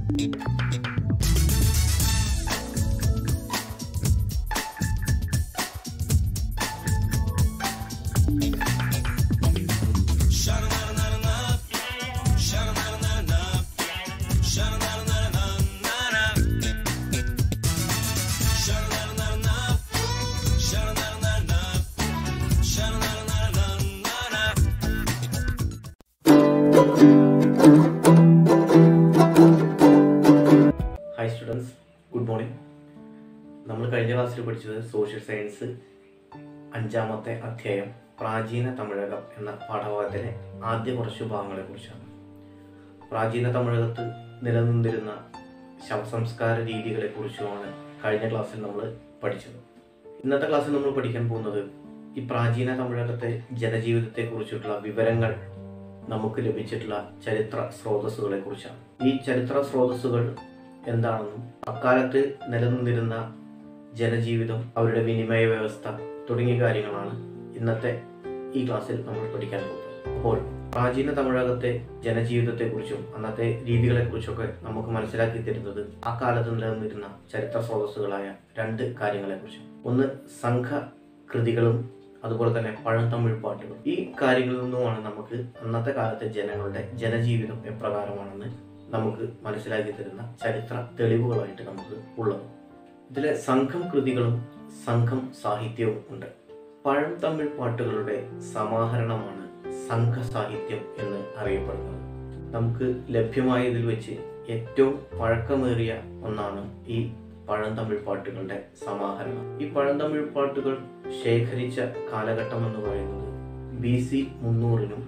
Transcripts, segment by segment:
hi students good morning നമ്മൾ കഴിഞ്ഞ ക്ലാസ്സിൽ പഠിച്ചത് സോഷ്യൽ സയൻസ് അഞ്ചാമത്തെ അധ്യായം പ്രാചീന തമിഴകം എന്ന പാഠഭാഗത്തിലെ ആദ്യ കുറച്ച് ഭാഗങ്ങളെ കുറിച്ചാണ് പ്രാചീന തമിഴകത്ത് നിലനിന്നിരുന്ന ശവസംസ്കാര രീതികളെ കുറിച്ചുമാണ് കഴിഞ്ഞ ക്ലാസ്സിൽ നമ്മൾ പഠിച്ചത് ഇന്നത്തെ ക്ലാസ്സിൽ നമ്മൾ പഠിക്കാൻ പോകുന്നത് ഈ പ്രാചീന തമിഴകത്തെ ജനജീവിതത്തെ കുറിച്ചിട്ടുള്ള വിവരങ്ങൾ നമുക്ക് ലഭിച്ചിട്ടുള്ള ചരിത്ര സ്രോതസ്സുകളെ കുറിച്ചാണ് ഈ ചരിത്ര സ്രോതസ്സുകൾ എന്താണെന്നും അക്കാലത്ത് നിലനിന്നിരുന്ന ജനജീവിതം അവരുടെ വിനിമയ വ്യവസ്ഥ തുടങ്ങിയ കാര്യങ്ങളാണ് ഇന്നത്തെ ഈ ക്ലാസ്സിൽ നമ്മൾ പഠിക്കാൻ പോകുന്നത് അപ്പോൾ പ്രാചീന തമിഴകത്തെ ജനജീവിതത്തെക്കുറിച്ചും അന്നത്തെ രീതികളെക്കുറിച്ചൊക്കെ നമുക്ക് മനസ്സിലാക്കി തരുന്നത് ആ കാലത്ത് നിലനിന്നിരുന്ന ചരിത്ര സ്രോതസ്സുകളായ രണ്ട് കാര്യങ്ങളെക്കുറിച്ചും ഒന്ന് സംഘ കൃതികളും അതുപോലെ തന്നെ പഴന്തമിഴ് പാട്ടുകൾ ഈ കാര്യങ്ങളിൽ നിന്നുമാണ് നമുക്ക് അന്നത്തെ കാലത്തെ ജനങ്ങളുടെ ജനജീവിതം എപ്രകാരമാണെന്ന് നമുക്ക് മനസ്സിലാക്കി തരുന്ന ചരിത്ര തെളിവുകളായിട്ട് നമുക്ക് ഉള്ളത് ഇതിലെ സംഘം കൃതികളും സംഘം സാഹിത്യവും ഉണ്ട് പഴംതമിഴ് പാട്ടുകളുടെ സമാഹരണമാണ് സംഘ സാഹിത്യം എന്ന് അറിയപ്പെടുന്നത് നമുക്ക് ലഭ്യമായതിൽ വെച്ച് ഏറ്റവും പഴക്കമേറിയ ഒന്നാണ് ഈ പഴന്തമിഴ് പാട്ടുകളുടെ സമാഹരണം ഈ പഴന്തമിഴ് പാട്ടുകൾ ശേഖരിച്ച കാലഘട്ടം എന്ന് പറയുന്നത് ബി സി മുന്നൂറിനും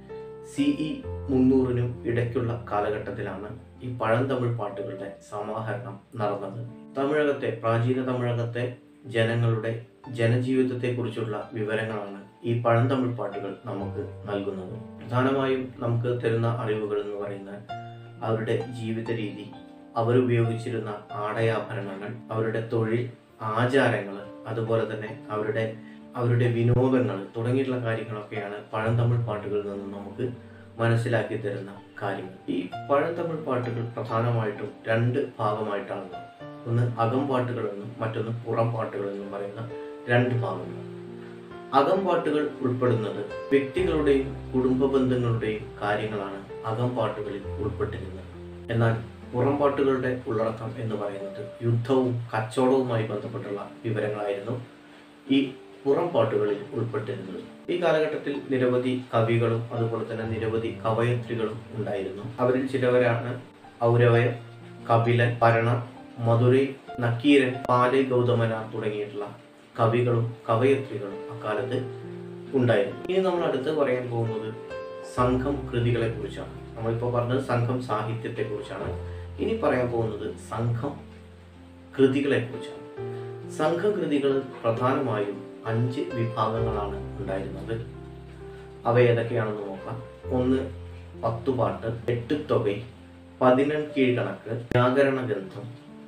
സിഇ മുന്നൂറിനും ഇടയ്ക്കുള്ള കാലഘട്ടത്തിലാണ് ഈ പഴന്തമിഴ് പാട്ടുകളുടെ സമാഹരണം നടന്നത് തമിഴകത്തെ പ്രാചീന തമിഴകത്തെ ജനങ്ങളുടെ ജനജീവിതത്തെക്കുറിച്ചുള്ള വിവരങ്ങളാണ് ഈ പഴന്തമിഴ് പാട്ടുകൾ നമുക്ക് നൽകുന്നത് പ്രധാനമായും നമുക്ക് തരുന്ന അറിവുകൾ എന്ന് പറയുന്നത് അവരുടെ ജീവിത രീതി അവരുപയോഗിച്ചിരുന്ന ആടയാഭരണങ്ങൾ അവരുടെ തൊഴിൽ ആചാരങ്ങൾ അതുപോലെ തന്നെ അവരുടെ അവരുടെ വിനോദങ്ങൾ തുടങ്ങിയിട്ടുള്ള കാര്യങ്ങളൊക്കെയാണ് പഴന്തമിഴ് പാട്ടുകളിൽ നിന്ന് നമുക്ക് മനസ്സിലാക്കി തരുന്ന കാര്യങ്ങൾ ഈ പഴന്തമിഴ് പാട്ടുകൾ പ്രധാനമായിട്ടും രണ്ട് ഭാഗമായിട്ടാണ് ഒന്ന് അകം പാട്ടുകൾ എന്നും മറ്റൊന്ന് പുറം പാട്ടുകൾ എന്നും പറയുന്ന രണ്ട് ഭാഗങ്ങൾ അകം പാട്ടുകൾ ഉൾപ്പെടുന്നത് വ്യക്തികളുടെയും കുടുംബ ബന്ധങ്ങളുടെയും കാര്യങ്ങളാണ് അകം പാട്ടുകളിൽ ഉൾപ്പെട്ടിരുന്നത് എന്നാൽ പുറം പാട്ടുകളുടെ ഉള്ളടക്കം എന്ന് പറയുന്നത് യുദ്ധവും കച്ചവടവുമായി ബന്ധപ്പെട്ടുള്ള വിവരങ്ങളായിരുന്നു ഈ പുറം പാട്ടുകളിൽ ഉൾപ്പെട്ടിരുന്നത് ഈ കാലഘട്ടത്തിൽ നിരവധി കവികളും അതുപോലെ തന്നെ നിരവധി കവയത്രികളും ഉണ്ടായിരുന്നു അവരിൽ ചിലവരാണ് ഔരവയർ കപിലൻ ഭരണ മധുരൈ നക്കീരൻ പാലൈ ഗൗതമന തുടങ്ങിയിട്ടുള്ള കവികളും കവയത്രികളും അക്കാലത്ത് ഉണ്ടായിരുന്നു ഇനി നമ്മൾ അടുത്ത് പറയാൻ പോകുന്നത് സംഘം കൃതികളെ കുറിച്ചാണ് നമ്മളിപ്പോൾ പറഞ്ഞത് സംഘം സാഹിത്യത്തെ കുറിച്ചാണ് ഇനി പറയാൻ പോകുന്നത് സംഘം കൃതികളെ കുറിച്ചാണ് സംഘകൃതികൾ പ്രധാനമായും അഞ്ച് വിഭാഗങ്ങളാണ് ഉണ്ടായിരുന്നത് അവ ഏതൊക്കെയാണെന്ന് നോക്കാം ഒന്ന് പത്തുപാട്ട് എട്ടുതൊകൈ പതിനെൺ കീഴ്കണക്ക് വ്യാകരണ ഗ്രന്ഥം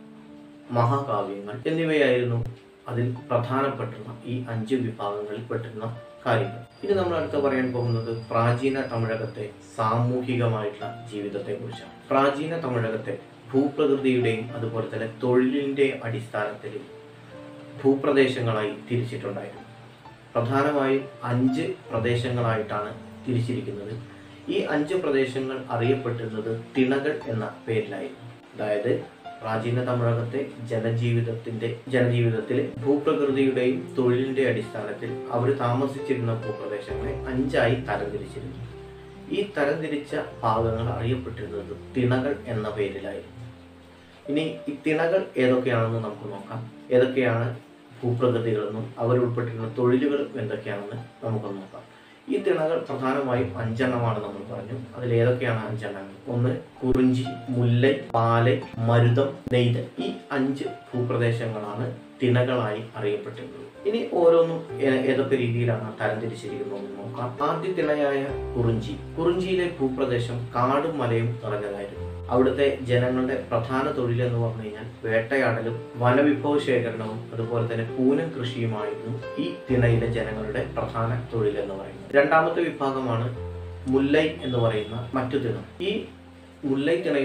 മഹാകാവ്യങ്ങൾ എന്നിവയായിരുന്നു അതിൽ പ്രധാനപ്പെട്ടുള്ള ഈ അഞ്ച് വിഭാഗങ്ങളിൽ പെട്ടിരുന്ന കാര്യങ്ങൾ ഇനി നമ്മൾ അടുത്ത് പറയാൻ പോകുന്നത് പ്രാചീന തമിഴകത്തെ സാമൂഹികമായിട്ടുള്ള ജീവിതത്തെ കുറിച്ചാണ് പ്രാചീന തമിഴകത്തെ ഭൂപ്രകൃതിയുടെയും അതുപോലെ തന്നെ തൊഴിലിന്റെ അടിസ്ഥാനത്തിൽ ഭൂപ്രദേശങ്ങളായി തിരിച്ചിട്ടുണ്ടായിരുന്നു പ്രധാനമായും അഞ്ച് പ്രദേശങ്ങളായിട്ടാണ് തിരിച്ചിരിക്കുന്നത് ഈ അഞ്ച് പ്രദേശങ്ങൾ അറിയപ്പെട്ടിരുന്നത് തിണകൾ എന്ന പേരിലായിരുന്നു അതായത് പ്രാചീന തമിഴകത്തെ ജനജീവിതത്തിന്റെ ജനജീവിതത്തിലെ ഭൂപ്രകൃതിയുടെയും തൊഴിലിന്റെ അടിസ്ഥാനത്തിൽ അവർ താമസിച്ചിരുന്ന ഭൂപ്രദേശങ്ങളെ അഞ്ചായി തരംതിരിച്ചിരുന്നു ഈ തരംതിരിച്ച ഭാഗങ്ങൾ അറിയപ്പെട്ടിരുന്നത് തിണകൾ എന്ന പേരിലായിരുന്നു ഇനി ഈ തിണകൾ ഏതൊക്കെയാണെന്ന് നമുക്ക് നോക്കാം ഏതൊക്കെയാണ് ഭൂപ്രകൃതികളെന്നും അവർ ഉൾപ്പെട്ടിരുന്ന തൊഴിലുകളും എന്തൊക്കെയാണെന്ന് നമുക്ക് നോക്കാം ഈ തിണകൾ പ്രധാനമായും അഞ്ചെണ്ണമാണ് നമ്മൾ പറഞ്ഞു അതിൽ ഏതൊക്കെയാണ് അഞ്ചെണ്ണങ്ങൾ ഒന്ന് കുറിഞ്ചി മുല്ലൈ പാലൈ മരുതം നെയ്ത് ഈ അഞ്ച് ഭൂപ്രദേശങ്ങളാണ് തിണകളായി അറിയപ്പെട്ടിരുന്നത് ഇനി ഓരോന്നും ഏ- ഏതൊക്കെ രീതിയിലാണ് തരംതിരിച്ചിരിക്കുന്നത് എന്ന് നോക്കാം ആദ്യ തിണയായ കുറിഞ്ചി കുറിഞ്ചിയിലെ ഭൂപ്രദേശം കാടും മലയും നിറഞ്ഞതായിരുന്നു അവിടുത്തെ ജനങ്ങളുടെ പ്രധാന തൊഴിൽ എന്ന് പറഞ്ഞു കഴിഞ്ഞാൽ വേട്ടയാടലും വനവിഭവ ശേഖരണവും അതുപോലെ തന്നെ പൂനം കൃഷിയുമായിരുന്നു ഈ തിണയിലെ ജനങ്ങളുടെ പ്രധാന തൊഴിൽ എന്ന് പറയുന്നത് രണ്ടാമത്തെ വിഭാഗമാണ് മുല്ലൈ എന്ന് പറയുന്ന മറ്റു തിണ ഈ മുല്ലൈ തിണയുടെ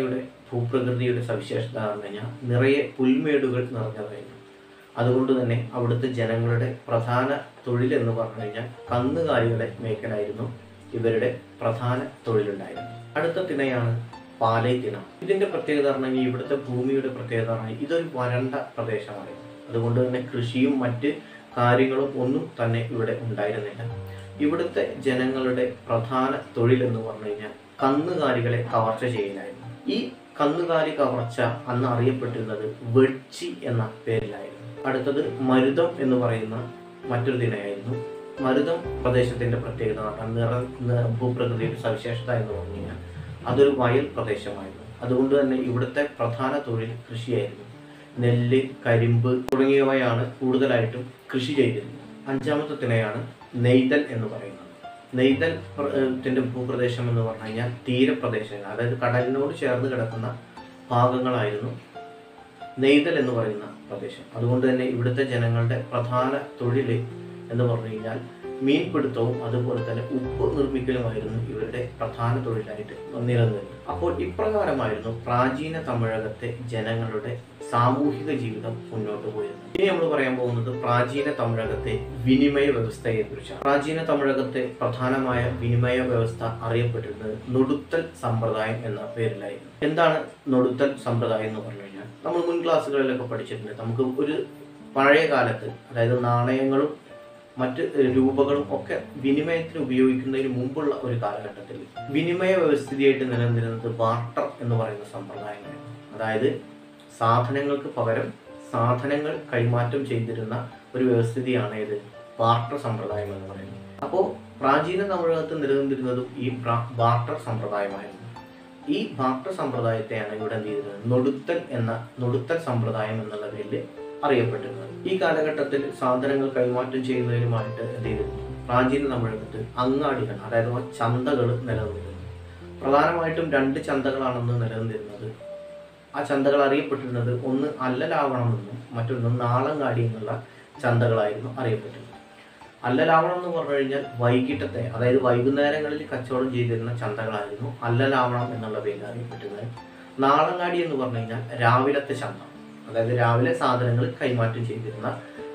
ഭൂപ്രകൃതിയുടെ സവിശേഷത എന്ന് കഴിഞ്ഞാൽ നിറയെ പുൽമേടുകൾ നിറഞ്ഞതായിരുന്നു അതുകൊണ്ട് തന്നെ അവിടുത്തെ ജനങ്ങളുടെ പ്രധാന തൊഴിൽ എന്ന് പറഞ്ഞു കഴിഞ്ഞാൽ കന്നുകാലികളെ മേക്കലായിരുന്നു ഇവരുടെ പ്രധാന തൊഴിലുണ്ടായിരുന്നത് അടുത്ത തിണയാണ് പാലൈ തിണ ഇതിന്റെ പ്രത്യേകത പറഞ്ഞു കഴിഞ്ഞാൽ ഇവിടുത്തെ ഭൂമിയുടെ പ്രത്യേകത പറഞ്ഞു ഇതൊരു വരണ്ട പ്രദേശമായിരുന്നു അതുകൊണ്ട് തന്നെ കൃഷിയും മറ്റ് കാര്യങ്ങളും ഒന്നും തന്നെ ഇവിടെ ഉണ്ടായിരുന്നില്ല ഇവിടുത്തെ ജനങ്ങളുടെ പ്രധാന തൊഴിൽ എന്ന് പറഞ്ഞു കഴിഞ്ഞാൽ കന്നുകാലികളെ കവർച്ച ചെയ്യലായിരുന്നു ഈ കന്നുകാലി കവർച്ച അന്ന് അറിയപ്പെട്ടിരുന്നത് വെഡ്ചി എന്ന പേരിലായിരുന്നു അടുത്തത് മരുതം എന്ന് പറയുന്ന മറ്റൊരു ദിനയായിരുന്നു മരുതം പ്രദേശത്തിന്റെ പ്രത്യേകത എന്ന് പറഞ്ഞാൽ നിറ ന- ഭൂപ്രകൃതിയുടെ സവിശേഷത എന്ന് പറഞ്ഞു കഴിഞ്ഞാൽ അതൊരു വയൽ പ്രദേശമായിരുന്നു അതുകൊണ്ട് തന്നെ ഇവിടുത്തെ പ്രധാന തൊഴിൽ കൃഷിയായിരുന്നു നെല്ല് കരിമ്പ് തുടങ്ങിയവയാണ് കൂടുതലായിട്ടും കൃഷി ചെയ്തിരുന്നത് അഞ്ചാമത്തെ തിണയാണ് നെയ്തൽ എന്ന് പറയുന്നത് നെയ്തൽ പ്ര- ഏഹ് ത്തിന്റെ ഭൂപ്രദേശം എന്ന് പറഞ്ഞു കഴിഞ്ഞാൽ തീരപ്രദേശങ്ങൾ അതായത് കടലിനോട് ചേർന്ന് കിടക്കുന്ന ഭാഗങ്ങളായിരുന്നു നെയ്തൽ എന്ന് പറയുന്ന പ്രദേശം അതുകൊണ്ട് തന്നെ ഇവിടുത്തെ ജനങ്ങളുടെ പ്രധാന തൊഴിൽ എന്ന് പറഞ്ഞു കഴിഞ്ഞാൽ മീൻപിടുത്തവും അതുപോലെ തന്നെ ഉപ്പ് നിർമ്മിക്കലുമായിരുന്നു ഇവരുടെ പ്രധാന തൊഴിലായിട്ട് നിലനിന്നിരുന്നത് അപ്പോൾ ഇപ്രകാരമായിരുന്നു പ്രാചീന തമിഴകത്തെ ജനങ്ങളുടെ സാമൂഹിക ജീവിതം മുന്നോട്ട് പോയിരുന്നത് ഇനി നമ്മൾ പറയാൻ പോകുന്നത് പ്രാചീന തമിഴകത്തെ വിനിമയ വ്യവസ്ഥയെ കുറിച്ചാണ് പ്രാചീന തമിഴകത്തെ പ്രധാനമായ വിനിമയ വ്യവസ്ഥ അറിയപ്പെട്ടിരുന്നത് നൊടുത്തൽ സമ്പ്രദായം എന്ന പേരിലായിരുന്നു എന്താണ് നൊടുത്തൽ സമ്പ്രദായം എന്ന് പറഞ്ഞു കഴിഞ്ഞാൽ നമ്മൾ മുൻ ക്ലാസ്സുകളിലൊക്കെ പഠിച്ചിട്ടുണ്ട് നമുക്ക് ഒരു പഴയ കാലത്ത് അതായത് നാണയങ്ങളും മറ്റ് രൂപകളും ഒക്കെ വിനിമയത്തിന് ഉപയോഗിക്കുന്നതിന് മുമ്പുള്ള ഒരു കാലഘട്ടത്തിൽ വിനിമയ വ്യവസ്ഥിതിയായിട്ട് നിലനിന്നിരുന്നത് ബാർട്ടർ എന്ന് പറയുന്ന സമ്പ്രദായമായിരുന്നു അതായത് സാധനങ്ങൾക്ക് പകരം സാധനങ്ങൾ കൈമാറ്റം ചെയ്തിരുന്ന ഒരു വ്യവസ്ഥിതിയാണ് ഇത് ബാർട്ടർ സമ്പ്രദായം എന്ന് പറയുന്നത് അപ്പോൾ പ്രാചീന തമിഴകത്ത് നിലനിന്നിരുന്നതും ഈ ബ്രാ- ബാർട്ടർ സമ്പ്രദായമായിരുന്നു ഈ ബാർട്ടർ സമ്പ്രദായത്തെയാണ് ഇവിടെ എന്ത് ചെയ്തിരുന്നത് നൊടുത്തൽ എന്ന നൊടുത്തൽ സമ്പ്രദായം എന്നുള്ള പേരിൽ അറിയപ്പെട്ടിരുന്നത് ഈ കാലഘട്ടത്തിൽ സാധനങ്ങൾ കൈമാറ്റം ചെയ്യുന്നതിനുമായിട്ട് എന്ത് ചെയ്തിരുന്നു പ്രാചീന തമിഴകത്ത് അങ്ങാടികൾ അതായത് ചന്തകൾ നിലനിന്നിരുന്നു പ്രധാനമായിട്ടും രണ്ട് ചന്തകളാണെന്ന് നിലനിന്നിരുന്നത് ആ ചന്തകൾ അറിയപ്പെട്ടിരുന്നത് ഒന്ന് അല്ലലാവണം എന്നും മറ്റൊന്ന് നാളങ്ങാടി എന്നുള്ള ചന്തകളായിരുന്നു അറിയപ്പെട്ടിരുന്നത് അല്ലലാവണം എന്ന് പറഞ്ഞു കഴിഞ്ഞാൽ വൈകിട്ടത്തെ അതായത് വൈകുന്നേരങ്ങളിൽ കച്ചവടം ചെയ്തിരുന്ന ചന്തകളായിരുന്നു അല്ലലാവണം എന്നുള്ള പേരിൽ അറിയപ്പെട്ടിരുന്നത് നാളങ്ങാടി എന്ന് പറഞ്ഞു കഴിഞ്ഞാൽ രാവിലത്തെ ചന്ത അതായത് രാവിലെ സാധനങ്ങൾ കൈമാറ്റം ചെയ്തിരുന്ന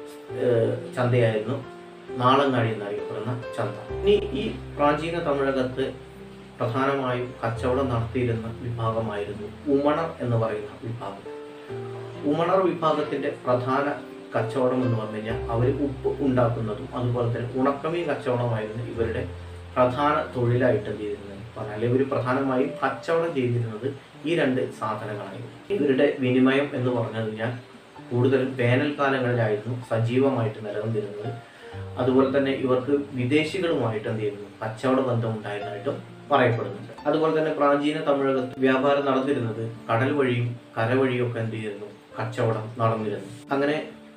ഏഹ്, ചന്തയായിരുന്നു നാളങ്ങാടി എന്നറിയപ്പെടുന്ന ചന്ത ഇനി ഈ പ്രാചീന തമിഴകത്ത് പ്രധാനമായും കച്ചവടം നടത്തിയിരുന്ന വിഭാഗമായിരുന്നു ഉമണർ എന്ന് പറയുന്ന വിഭാഗം ഉമണർ വിഭാഗത്തിന്റെ പ്രധാന കച്ചവടം എന്ന് പറഞ്ഞു കഴിഞ്ഞാൽ അവർ ഉപ്പ് ഉണ്ടാക്കുന്നതും അതുപോലെ തന്നെ ഉണക്കമീൻ കച്ചവടമായിരുന്നു ഇവരുടെ പ്രധാന തൊഴിലായിട്ട് എന്ത് ചെയ്തിരുന്നത് പറഞ്ഞാൽ ഇവർ പ്രധാനമായും കച്ചവടം ചെയ്തിരുന്നത് ഈ രണ്ട് സാധനങ്ങളായിരുന്നു ഇവരുടെ വിനിമയം എന്ന് പറഞ്ഞു കഴിഞ്ഞാൽ കൂടുതലും വേനൽക്കാലങ്ങളിലായിരുന്നു സജീവമായിട്ട് നിലനിന്നിരുന്നത് അതുപോലെ തന്നെ ഇവർക്ക് വിദേശികളുമായിട്ട് എന്ത് ചെയ്യുന്നു കച്ചവട ബന്ധം ഉണ്ടായിരുന്നതായിട്ടും പറയപ്പെടുന്നുണ്ട് അതുപോലെ തന്നെ പ്രാചീന തമിഴകത്ത് വ്യാപാരം നടന്നിരുന്നത് കടൽ വഴിയും കര വഴിയും ഒക്കെ എന്ത് ചെയ്യുന്നു കച്ചവടം നടന്നിരുന്നു അങ്ങനെ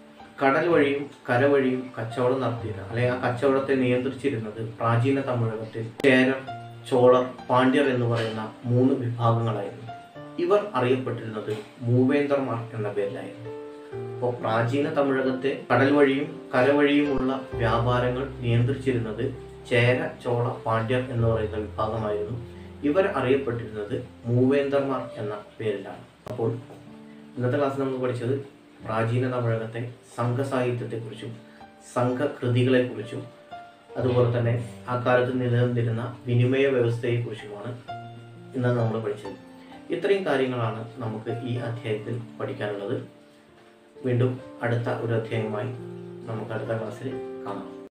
കടൽ വഴിയും കര വഴിയും കച്ചവടം നടത്തിയിരുന്ന അല്ലെങ്കിൽ ആ കച്ചവടത്തെ നിയന്ത്രിച്ചിരുന്നത് പ്രാചീന തമിഴകത്തിൽ ചേരർ ചോളർ പാണ്ഡ്യർ എന്ന് പറയുന്ന മൂന്ന് വിഭാഗങ്ങളായിരുന്നു ഇവർ അറിയപ്പെട്ടിരുന്നത് മൂവേന്തർമാർ എന്ന പേരിലായിരുന്നു അപ്പോൾ പ്രാചീന തമിഴകത്തെ കടൽ വഴിയും കര വഴിയുമുള്ള വ്യാപാരങ്ങൾ നിയന്ത്രിച്ചിരുന്നത് ചേര ചോള പാണ്ഡ്യർ എന്ന് പറയുന്ന വിഭാഗമായിരുന്നു ഇവർ അറിയപ്പെട്ടിരുന്നത് മൂവേന്തർമാർ എന്ന പേരിലാണ് അപ്പോൾ ഇന്നത്തെ ക്ലാസ്സിൽ നമ്മൾ പഠിച്ചത് പ്രാചീന തമിഴകത്തെ സംഘസാഹിത്യത്തെക്കുറിച്ചും സംഘകൃതികളെക്കുറിച്ചും അതുപോലെ തന്നെ ആ കാലത്ത് നിലനിന്നിരുന്ന വിനിമയ വ്യവസ്ഥയെക്കുറിച്ചുമാണ് ഇന്ന് നമ്മൾ പഠിച്ചത് ഇത്രയും കാര്യങ്ങളാണ് നമുക്ക് ഈ അധ്യായത്തിൽ പഠിക്കാനുള്ളത് വീണ്ടും അടുത്ത ഒരു അധ്യായവുമായി നമുക്ക് അടുത്ത ക്ലാസ്സിൽ കാണാം